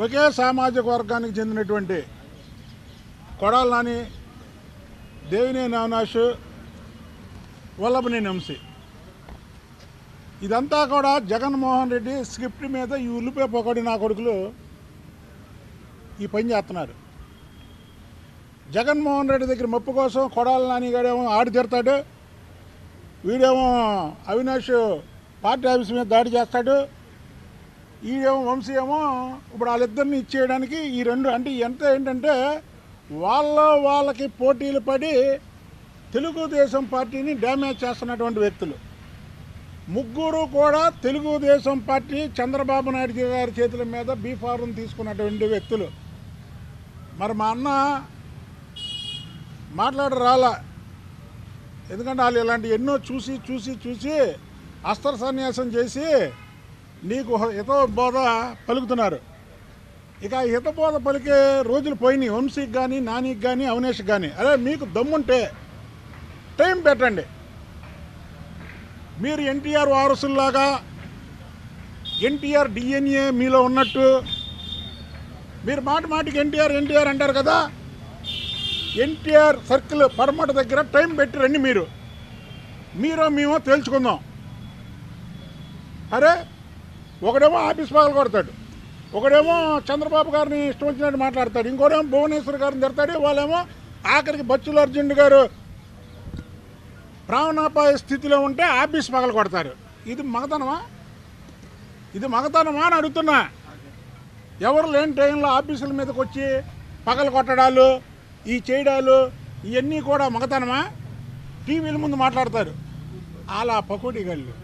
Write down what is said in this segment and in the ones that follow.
ఒకే సామాజిక వర్గానికి చెందినటువంటి కొడాల నాని దేవినేని అవినాష్ వల్లభనేని వంశీ ఇదంతా కూడా జగన్మోహన్ రెడ్డి స్క్రిప్ట్ మీద ఈ ఉల్లిపే పొగడి నా కొడుకులు ఈ పని చేస్తున్నారు జగన్మోహన్ రెడ్డి దగ్గర మొప్పు కోసం కొడాల నానిగాడేమో ఆడి తిడతాడు వీడేమో అవినాష్ పార్టీ ఆఫీస్ మీద దాడి చేస్తాడు ఈడేమో వంశీ ఏమో ఇప్పుడు వాళ్ళిద్దరిని ఇచ్చేయడానికి ఈ రెండు అంటే ఎంత ఏంటంటే వాళ్ళ వాళ్ళకి పోటీలు పడి తెలుగుదేశం పార్టీని డ్యామేజ్ చేస్తున్నటువంటి వ్యక్తులు ముగ్గురు కూడా తెలుగుదేశం పార్టీ చంద్రబాబు నాయుడు గారి చేతుల మీద బీఫారం తీసుకున్నటువంటి వ్యక్తులు మరి మా అన్న మాట్లాడ రాలా ఎందుకంటే వాళ్ళు ఇలాంటి ఎన్నో చూసి చూసి చూసి అస్త్ర సన్యాసం చేసి నీకు హిత బోధ పలుకుతున్నారు ఇక ఆ హిత బోధ పలికే రోజులు పోయినాయి వంశీకి కానీ నానికి కానీ అవినేష్కి కానీ అరే మీకు దమ్ముంటే టైం పెట్టండి మీరు ఎన్టీఆర్ వారసుల్లాగా ఎన్టీఆర్ డిఎన్ఏ మీలో ఉన్నట్టు మీరు మాట మాటికి ఎన్టీఆర్ ఎన్టీఆర్ అంటారు కదా ఎన్టీఆర్ సర్కిల్ పడమట దగ్గర టైం పెట్టి రండి మీరు మీరో మేమో తేల్చుకుందాం అరే ఒకడేమో ఆఫీస్ పగలు కొడతాడు ఒకడేమో చంద్రబాబు గారిని ఇష్టం వచ్చినట్టు మాట్లాడతాడు ఇంకోడేమో భువనేశ్వర్ గారిని తిడతాడు వాళ్ళేమో ఆఖరికి బచ్చుల అర్జున్ గారు ప్రాణాపాయ స్థితిలో ఉంటే ఆఫీస్ పగలు కొడతారు ఇది మగతనమా ఇది మగతనమా అని అడుగుతున్నా ఎవరు లేని టైంలో ఆఫీసుల మీదకి వచ్చి పగలు కొట్టడాలు ఈ చేయడాలు ఇవన్నీ కూడా మగతనమా టీవీల ముందు మాట్లాడతారు అలా పకోడీ గాళ్ళు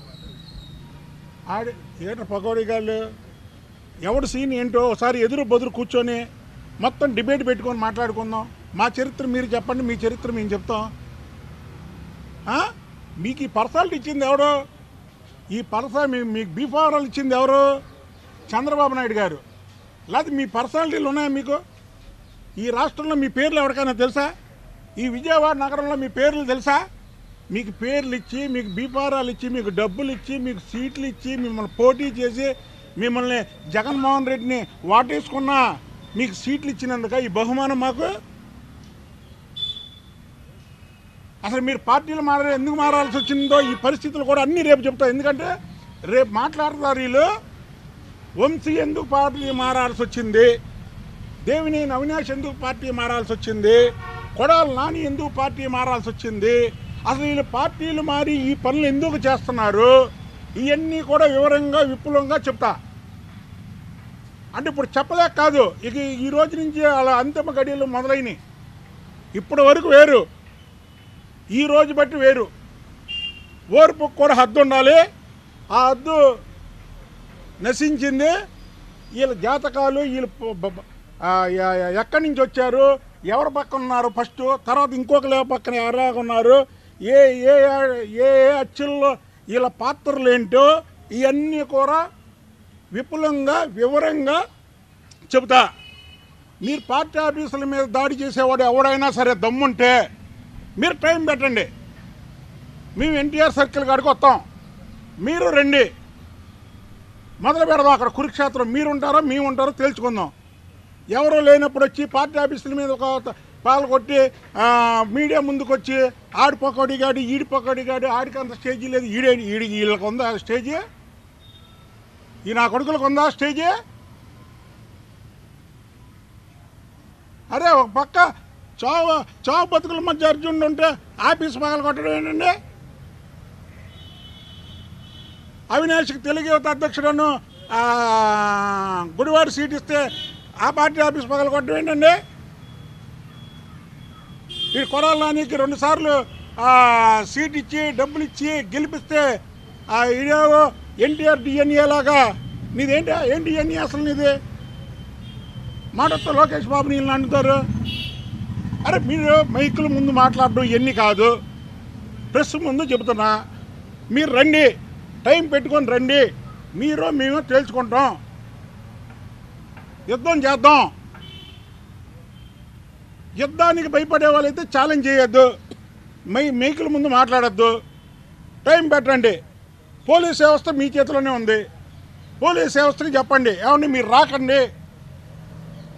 ఆడి ఏట పకోడీ గాళ్ళు ఎవడు సీన్ ఏంటో ఒకసారి ఎదురు బదురు కూర్చొని మొత్తం డిబేట్ పెట్టుకొని మాట్లాడుకుందాం మా చరిత్ర మీరు చెప్పండి మీ చరిత్ర మేము చెప్తాం ఆ? మీకు ఈ పర్సాలిటీ ఇచ్చింది ఎవరు ఈ పర్స మీ- మీకు బీఫారాలు ఇచ్చింది ఎవరు చంద్రబాబు నాయుడు గారు లేకపోతే మీ పర్సనాలిటీలు ఉన్నాయా మీకు ఈ రాష్ట్రంలో మీ పేర్లు ఎవరికైనా తెలుసా ఈ విజయవాడ నగరంలో మీ పేర్లు తెలుసా మీకు పేర్లు ఇచ్చి మీకు బీఫారాలు ఇచ్చి మీకు డబ్బులు ఇచ్చి మీకు సీట్లు ఇచ్చి మిమ్మల్ని పోటీ చేసి మిమ్మల్ని జగన్మోహన్ రెడ్డిని వాటేసుకున్న మీకు సీట్లు ఇచ్చినందుక ఈ బహుమానం మాకు అసలు మీరు పార్టీలు మార ఎందుకు మారాల్సి వచ్చిందో ఈ పరిస్థితులు కూడా అన్నీ రేపు చెప్తా ఎందుకంటే రేపు మాట్లాడతారు వీళ్ళు వంశీ ఎందుకు పార్టీ మారాల్సి వచ్చింది దేవినేని అవినాష్ ఎందుకు పార్టీ మారాల్సి వచ్చింది కొడాలి నాని ఎందుకు పార్టీ మారాల్సి వచ్చింది అసలు వీళ్ళు పార్టీలు మారి ఈ పనులు ఎందుకు చేస్తున్నారు ఇవన్నీ కూడా వివరంగా విపులంగా చెప్తా అంటే ఇప్పుడు చెప్పలేక కాదు ఇక ఈ రోజు నుంచి అలా అంతిమ గడియలు మొదలైనవి ఇప్పటి వరకు వేరు ఈ రోజు బట్టి వేరు ఓర్పుకు కూడా హద్దు ఉండాలి ఆ హద్దు నశించింది వీళ్ళ జాతకాలు వీళ్ళు ప- బ- బ- ఆ, ఎ- ఎ- ఎక్కడి నుంచి వచ్చారు ఎవరి పక్కన ఉన్నారు ఫస్ట్ తర్వాత ఇంకొక లేవ పక్కన ఎవరాగా ఉన్నారు ఏ ఏ ఏ ఏ అచ్చుల్లో వీళ్ళ పాత్రలు ఏంటో ఇవన్నీ కూడా విపులంగా వివరంగా చెబుతా మీరు పార్టీ ఆఫీసుల మీద దాడి చేసేవాడు ఎవడైనా సరే దమ్ముంటే మీరు టైం పెట్టండి మేము ఎన్టీఆర్ సర్కిల్ కాడికి వస్తాం మీరు రండి మొదలు పెడదాం అక్కడ కురుక్షేత్రం మీరు ఉంటారో మేము ఉంటారో తేల్చుకుందాం ఎవరు లేనప్పుడు వచ్చి పార్టీ ఆఫీసుల మీద ఒక పాలు కొట్టి ఆ, మీడియా ముందుకు వచ్చి ఆడి పకోడి గాడు ఈడి పకోడి గాడు ఆడికి అంత స్టేజీ లేదు ఈడే ఈడి వీళ్ళకి ఉందా స్టేజీ ఈ నా కొడుకులకు ఉందా స్టేజీ అరే ఒక పక్క చావు చావు బతుకుల మధ్య అర్జునుడు ఉంటే ఆఫీస్ పగల కొట్టడం ఏంటండి అవినాష్కి తెలుగు యువత అధ్యక్షుడను ఆ, గుడివాడ సీట్ ఇస్తే ఆ పార్టీ ఆఫీస్ పగల కొట్టడం ఏంటండి ఈ కొడాల నానికి రెండు సార్లు సీట్ ఇచ్చి డబ్బులు ఇచ్చి గెలిపిస్తే ఆ ఇదేవో ఎన్టీఆర్ డిఎన్ఏ లాగా నీదేంటి ఏం డిఎన్ఏ అసలు నీది మాటతో లోకేష్ బాబు నీళ్ళు అంటుతారు అరే మీరు మైకుల ముందు మాట్లాడడం ఇవన్నీ కాదు ప్రెస్ ముందు చెబుతున్నా మీరు రండి టైం పెట్టుకొని రండి మీరు మేము తేల్చుకుంటాం యుద్ధం చేద్దాం యుద్ధానికి భయపడే వాళ్ళైతే ఛాలెంజ్ చేయొద్దు మై మైకుల ముందు మాట్లాడొద్దు టైం పెట్టండి పోలీస్ వ్యవస్థ మీ చేతిలోనే ఉంది పోలీస్ వ్యవస్థకి చెప్పండి ఏమండి మీరు రాకండి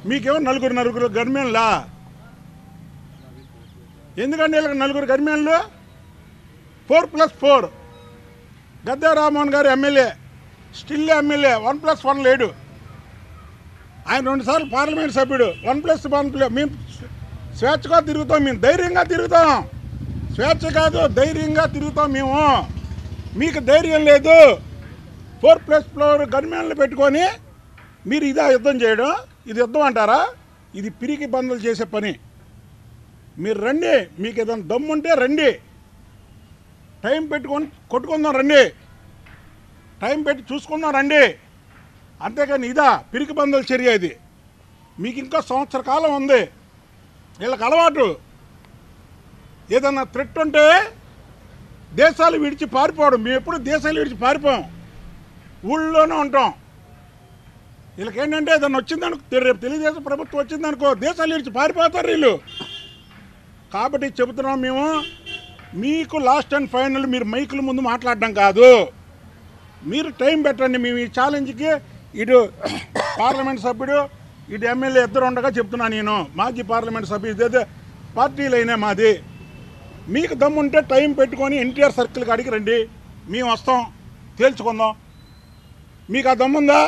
మీకేమో నలుగురు నలుగురు గన్మెన్లా ఎందుకంటే వీళ్ళకి నలుగురు గన్మెన్లు four plus four Gadda Rammohan garu MLA still MLA one plus one లేడు ఆయన రెండుసార్లు పార్లమెంట్ సభ్యుడు వన్ ప్లస్ వన్ ప్లస్ మేము స్వేచ్ఛగా తిరుగుతాం మేము ధైర్యంగా తిరుగుతాం స్వేచ్ఛ కాదు ధైర్యంగా తిరుగుతాం మేము మీకు ధైర్యం లేదు ఫోర్ ప్లస్ ఫ్లోర్ గన్మ్యాన్లు పెట్టుకొని మీరు ఇదా యుద్ధం చేయడం ఇది యుద్ధం అంటారా ఇది పిరికి బందలు చేసే పని మీరు రండి మీకు ఏదైనా దమ్ముంటే రండి టైం పెట్టుకొని కొట్టుకుందాం రండి టైం పెట్టి చూసుకుందాం రండి అంతేగాని ఇదా పిరికి బందల చర్య ఇది మీకు ఇంకా సంవత్సర కాలం ఉంది వీళ్ళకి అలవాటు ఏదన్నా థ్రెట్ ఉంటే దేశాలు విడిచి పారిపోవడం మేము ఎప్పుడు దేశాలు విడిచి పారిపోం ఊళ్ళోనే ఉంటాం వీళ్ళకి ఏంటంటే ఏదన్నా వచ్చిందనుకో రేపు తెలుగుదేశం ప్రభుత్వం వచ్చిందనుకో దేశాలు విడిచి పారిపోతారు వీళ్ళు కాబట్టి చెబుతున్నాం మేము మీకు లాస్ట్ అండ్ ఫైనల్ మీరు మైకుల ముందు మాట్లాడడం కాదు మీరు టైం పెట్టండి మేము ఈ ఛాలెంజ్కి ఇటు పార్లమెంట్ సభ్యుడు ఇటు ఎమ్మెల్యే ఇద్దరు ఉండగా చెప్తున్నా నేను మాజీ పార్లమెంట్ సభ్యుడు ఇదైతే పార్టీలైనా మాది మీకు దమ్ముంటే టైం పెట్టుకొని ఎన్టీఆర్ సర్కిల్ కాడికి రండి మేము వస్తాం తేల్చుకుందాం మీకు ఆ దమ్ముందా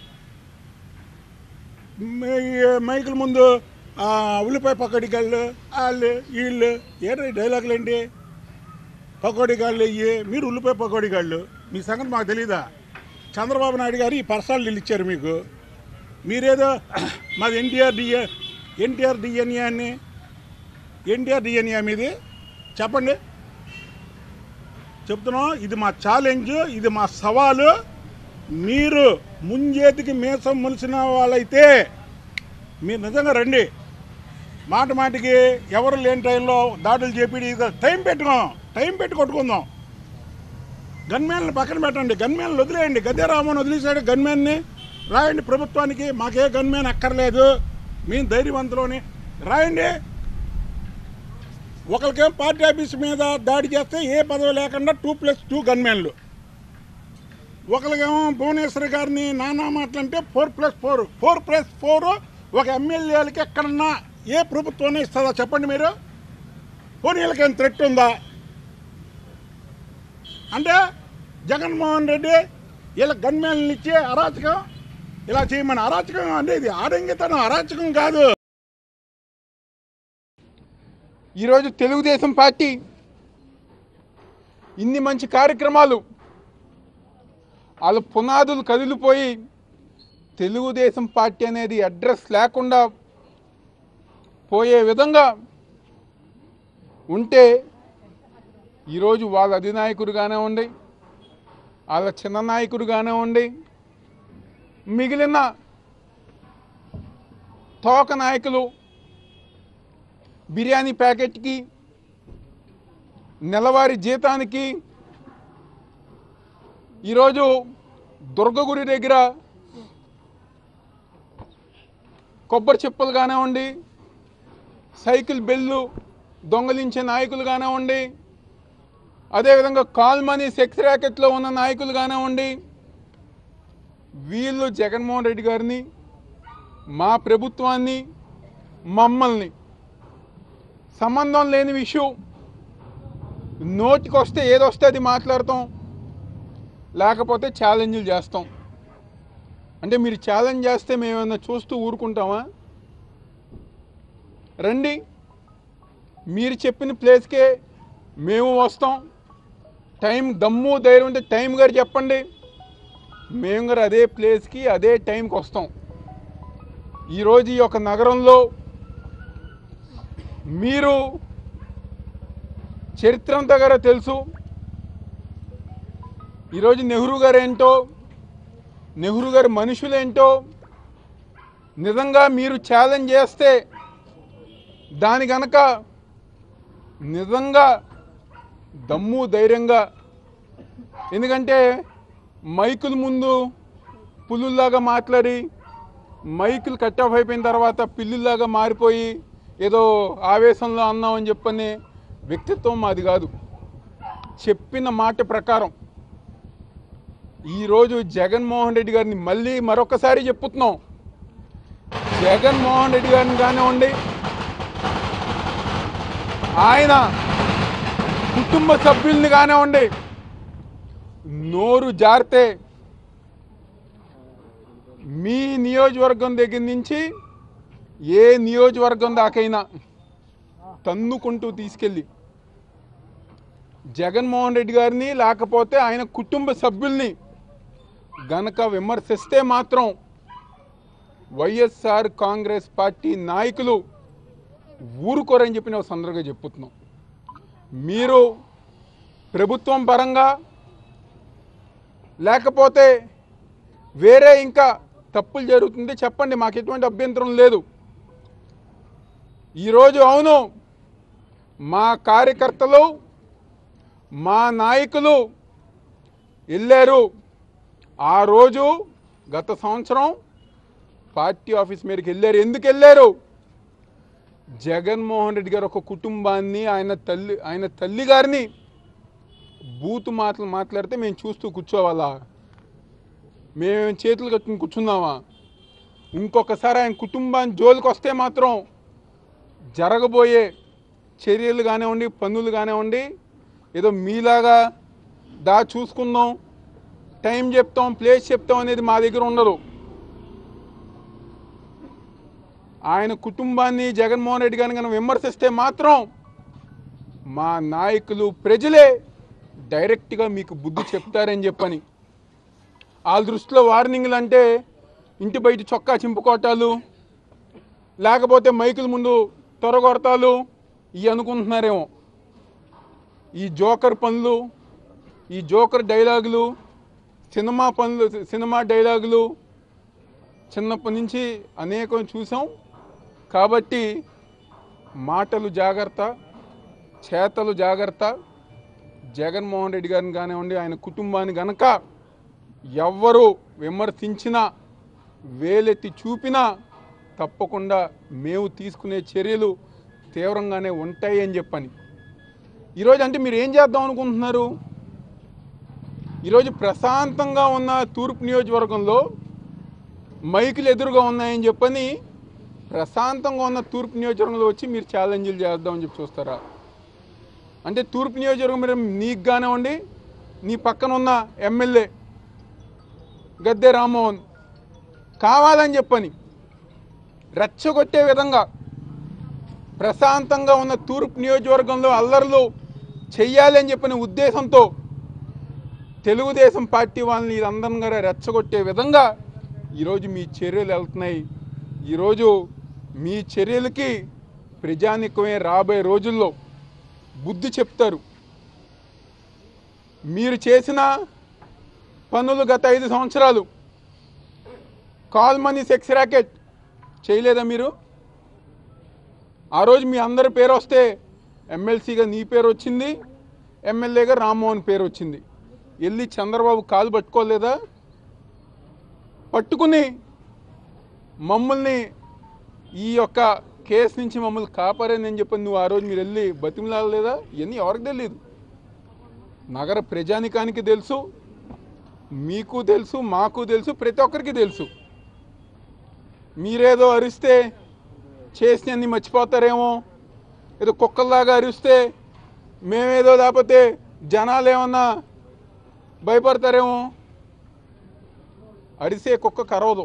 మీ- మైకుల ముందు ఆ, ఉల్లిపాయ పకోడిగాళ్ళు వాళ్ళు వీళ్ళు ఏంటి డైలాగులు ఏంటి పకోడిగాళ్ళు ఇయ్యి మీరు ఉల్లిపాయ పకోడిగాళ్ళు మీ సంగతి మాకు తెలీదా చంద్రబాబు నాయుడు గారు ఈ పర్సనల్ ఇల్లు ఇచ్చారు మీకు మీరేదో మాది ఎన్టీఆర్ డిఏ ఎన్టీఆర్ డిఎన్ఏ అని ఎన్టీఆర్ డిఎన్ఏ మీది చెప్పండి చెప్తున్నాం ఇది మా ఛాలెంజ్ ఇది మా సవాలు మీరు ముంజేతికి మీసం ములిసిన వాళ్ళైతే మీరు నిజంగా రండి మాట మాటికి ఎవరు లేని టైంలో దాడులు చేపిడి ఇది టైం పెట్టుకోం టైం పెట్టి కొట్టుకుందాం గన్మ్యాన్లు పక్కన పెట్టండి గన్మ్యాన్లు వదిలేయండి గద్దెరామన్ వదిలేసాడు గన్మ్యాన్ని రాయండి ప్రభుత్వానికి మాకే గన్మ్యాన్ అక్కర్లేదు మేము ధైర్యవంతులోని రాయండి ఒకరికేం పార్టీ ఆఫీస్ మీద దాడి చేస్తే ఏ పదవి లేకుండా టూ ప్లస్ టూ గన్మ్యాన్లు ఒకరికేమో భువనేశ్వర్ గారిని నానా మాటలంటే four plus four four plus four ఒక ఎమ్మెల్యేలకి ఎక్కడన్నా ఏ ప్రభుత్వం ఇస్తుందా చెప్పండి మీరు పోనీ వీళ్ళకేం థ్రెట్ ఉందా అంటే జగన్మోహన్ రెడ్డి వీళ్ళ గన్మేలను ఇచ్చి అరాచకం ఇలా చేయమని అరాచకం అంటే ఇది ఆడంగితనం అరాచకం కాదు ఈరోజు తెలుగుదేశం పార్టీ ఇన్ని మంచి కార్యక్రమాలు వాళ్ళ పునాదులు కదిలిపోయి తెలుగుదేశం పార్టీ అనేది అడ్రస్ లేకుండా పోయే విధంగా ఉంటే ఈరోజు వాళ్ళ అధినాయకుడు కానివ్వండి వాళ్ళ చిన్న నాయకుడు కానివ్వండి మిగిలిన తోక నాయకులు బిర్యానీ ప్యాకెట్కి నెలవారీ జీతానికి ఈరోజు దుర్గగుడి దగ్గర కొబ్బరి చెప్పులు కానివ్వండి సైకిల్ బెల్లు దొంగలించే నాయకులు కానివ్వండి అదేవిధంగా కాల్ మనీ సెక్స్ ర్యాకెట్లో ఉన్న నాయకులు కానివ్వండి వీళ్ళు జగన్మోహన్ రెడ్డి గారిని మా ప్రభుత్వాన్ని మమ్మల్ని సంబంధం లేని విషయం నోటికి వస్తే ఏదొస్తే అది మాట్లాడతాం లేకపోతే ఛాలెంజ్లు చేస్తాం అంటే మీరు ఛాలెంజ్ చేస్తే మేమేమన్నా చూస్తూ ఊరుకుంటామా రండి మీరు చెప్పిన ప్లేస్కే మేము వస్తాం టైం దమ్ము ధైర్యం ఉంటే టైం గారు చెప్పండి మేము గారు అదే ప్లేస్కి అదే టైంకి వస్తాం ఈరోజు ఈ యొక్క నగరంలో మీరు చరిత్ర అంతా గారు తెలుసు ఈరోజు నెహ్రూ గారు ఏంటో నెహ్రూ గారి మనుషులేంటో నిజంగా మీరు ఛాలెంజ్ చేస్తే దాని గనక నిజంగా దమ్ము ధైర్యంగా ఎందుకంటే మైకుల ముందు పులుల్లాగా మాట్లాడి మైకులు కట్ ఆఫ్ అయిపోయిన తర్వాత పిల్లుల్లాగా మారిపోయి ఏదో ఆవేశంలో అన్నామని చెప్పని వ్యక్తిత్వం మాది కాదు చెప్పిన మాట ప్రకారం ఈరోజు జగన్మోహన్ రెడ్డి గారిని మళ్ళీ మరొకసారి చెప్పుతున్నాం జగన్మోహన్ రెడ్డి గారిని కానివ్వండి ఆయన కుటుంబ సభ్యుల్ని కానివ్వండి నోరు జారితే మీ నియోజకవర్గం దగ్గర నుంచి ఏ నియోజకవర్గం దాకైనా తన్నుకుంటూ తీసుకెళ్ళి జగన్మోహన్ రెడ్డి గారిని లేకపోతే ఆయన కుటుంబ సభ్యుల్ని గనక విమర్శిస్తే మాత్రం వైఎస్ఆర్ కాంగ్రెస్ పార్టీ నాయకులు ఊరుకోరని చెప్పి నేను సందర్భంగా చెప్పుతున్నాం మీరు ప్రభుత్వం పరంగా లేకపోతే వేరే ఇంకా తప్పులు జరుగుతుంది చెప్పండి మాకు ఎటువంటి అభ్యంతరం లేదు ఈరోజు అవును మా కార్యకర్తలు మా నాయకులు వెళ్ళారు ఆ రోజు గత సంవత్సరం పార్టీ ఆఫీస్ మీదకి వెళ్ళారు ఎందుకు వెళ్ళారు జగన్మోహన్ రెడ్డి గారు ఒక కుటుంబాన్ని ఆయన తల్లి ఆయన తల్లి గారిని బూతు మాటలు మాట్లాడితే మేము చూస్తూ కూర్చోవాలా మేము చేతులు కట్టుకుని కూర్చున్నామా ఇంకొకసారి ఆయన కుటుంబాన్ని జోలికి వస్తే మాత్రం జరగబోయే చర్యలు కానివ్వండి పనులు కానివ్వండి ఏదో మీలాగా దా చూసుకుందాం టైం చెప్తాం ప్లేస్ చెప్తాం అనేది మా దగ్గర ఉండదు ఆయన కుటుంబాన్ని జగన్మోహన్ రెడ్డి గారిని కనుక విమర్శిస్తే మాత్రం మా నాయకులు ప్రజలే డైరెక్ట్గా మీకు బుద్ధి చెప్తారని చెప్పని వాళ్ళ దృష్టిలో వార్నింగ్లు అంటే ఇంటి బయట చొక్కా చింపుకోటాలు లేకపోతే మైకుల ముందు త్వరగొడతాలు ఇవి అనుకుంటున్నారేమో ఈ జోకర్ పనులు ఈ జోకర్ డైలాగులు సినిమా పనులు సినిమా డైలాగులు చిన్నప్పటి నుంచి అనేకం చూసాం కాబట్టి మాటలు జాగ్రత్త చేతలు జాగ్రత్త జగన్మోహన్ రెడ్డి గారిని కానివ్వండి ఆయన కుటుంబాన్ని గనక ఎవ్వరు విమర్శించినా వేలెత్తి చూపినా తప్పకుండా మేము తీసుకునే చర్యలు తీవ్రంగానే ఉంటాయి అని చెప్పని ఈరోజు అంటే మీరు ఏం చేద్దాం అనుకుంటున్నారు ఈరోజు ప్రశాంతంగా ఉన్న తూర్పు నియోజకవర్గంలో మైకులు ఎదురుగా ఉన్నాయని చెప్పని ప్రశాంతంగా ఉన్న తూర్పు నియోజకవర్గంలో వచ్చి మీరు ఛాలెంజ్లు చేద్దామని చెప్పి చూస్తారా అంటే తూర్పు నియోజకవర్గం మీరు నీకు కానివ్వండి నీ పక్కన ఉన్న ఎమ్మెల్యే గద్దె రామ్మోహన్ కావాలని చెప్పని రెచ్చగొట్టే విధంగా ప్రశాంతంగా ఉన్న తూర్పు నియోజకవర్గంలో అల్లర్లు చెయ్యాలి అని చెప్పిన ఉద్దేశంతో తెలుగుదేశం పార్టీ వాళ్ళని వీరందరం కూడా రెచ్చగొట్టే విధంగా ఈరోజు మీ చర్యలు వెళ్తున్నాయి ఈరోజు మీ చర్యలకి ప్రజానికమే రాబోయే రోజుల్లో బుద్ధి చెప్తారు మీరు చేసిన పనులు గత ఐదు సంవత్సరాలు కాల్ మనీ సెక్స్ ర్యాకెట్ చేయలేదా మీరు ఆ రోజు మీ అందరి పేరు వస్తే ఎమ్మెల్సీగా నీ పేరు వచ్చింది ఎమ్మెల్యేగా రామ్మోహన్ పేరు వచ్చింది వెళ్ళి చంద్రబాబు కాలు పట్టుకోలేదా పట్టుకుని మమ్మల్ని ఈ యొక్క కేసు నుంచి మమ్మల్ని కాపారని అని చెప్పి నువ్వు ఆ రోజు మీరు వెళ్ళి బతిమలాడలేదా ఇవన్నీ ఎవరికి తెలియదు నగర ప్రజానికానికి తెలుసు మీకు తెలుసు మాకు తెలుసు ప్రతి ఒక్కరికి తెలుసు మీరేదో అరిస్తే చేసినన్ని మర్చిపోతారేమో ఏదో కుక్కల్లాగా అరిస్తే మేమేదో లేకపోతే జనాలు ఏమన్నా భయపడతారేమో అరిసే కుక్క కరవదు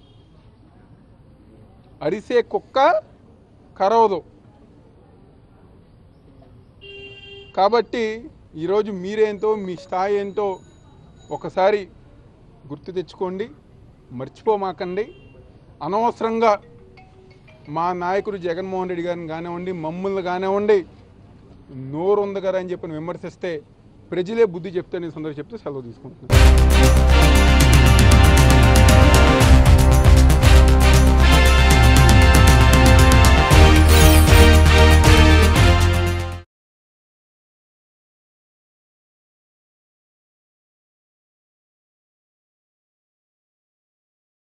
అరిసే కుక్క కరవదు కాబట్టి ఈరోజు మీరేంతో మీ స్థాయి ఏంటో ఒకసారి గుర్తు తెచ్చుకోండి మర్చిపోమాకండి అనవసరంగా మా నాయకుడు జగన్మోహన్ రెడ్డి గారిని కానివ్వండి మమ్మల్ని కానివ్వండి నోరు ఉంది కదా అని చెప్పి విమర్శిస్తే ప్రజలే బుద్ధి చెప్తే నేను సందర్భం చెప్తే సెలవు తీసుకుంటున్నాను